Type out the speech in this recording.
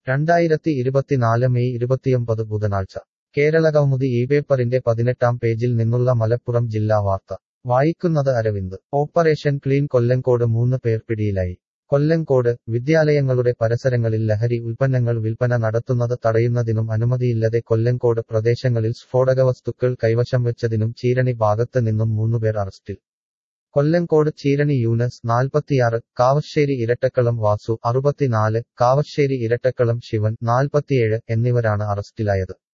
രണ്ടായിരത്തി ഇരുപത്തിനാല് മെയ് ഇരുപത്തിയൊമ്പത് ബുധനാഴ്ച കേരളകൗമുദി ഈ പേപ്പറിന്റെ പതിനെട്ടാം പേജിൽ നിന്നുള്ള മലപ്പുറം ജില്ലാ വാർത്ത വായിക്കുന്നത് അരവിന്ദ് ഓപ്പറേഷൻ ക്ലീൻ കൊല്ലങ്കോട് മൂന്ന് പേർ പിടിയിലായി കൊല്ലങ്കോട് വിദ്യാലയങ്ങളുടെ പരിസരങ്ങളിൽ ലഹരി ഉൽപ്പന്നങ്ങൾ വിൽപ്പന നടത്തുന്നത് തടയുന്നതിനും അനുമതിയില്ലതെ കൊല്ലങ്കോട് പ്രദേശങ്ങളിൽ സ്ഫോടകവസ്തുക്കൾ കൈവശം വെച്ചതിനും ചീരണി ഭാഗത്ത് നിന്നും മൂന്നുപേർ അറസ്റ്റിൽ കൊല്ലങ്കോട് ചീരണി യൂനസ് നാൽപ്പത്തിയാറ് കാവശ്ശേരി ഇരട്ടക്കളം വാസു അറുപത്തിനാല് കാവശ്ശേരി ഇരട്ടക്കളം ശിവൻ നാൽപ്പത്തിയേഴ് എന്നിവരാണ് അറസ്റ്റിലായത്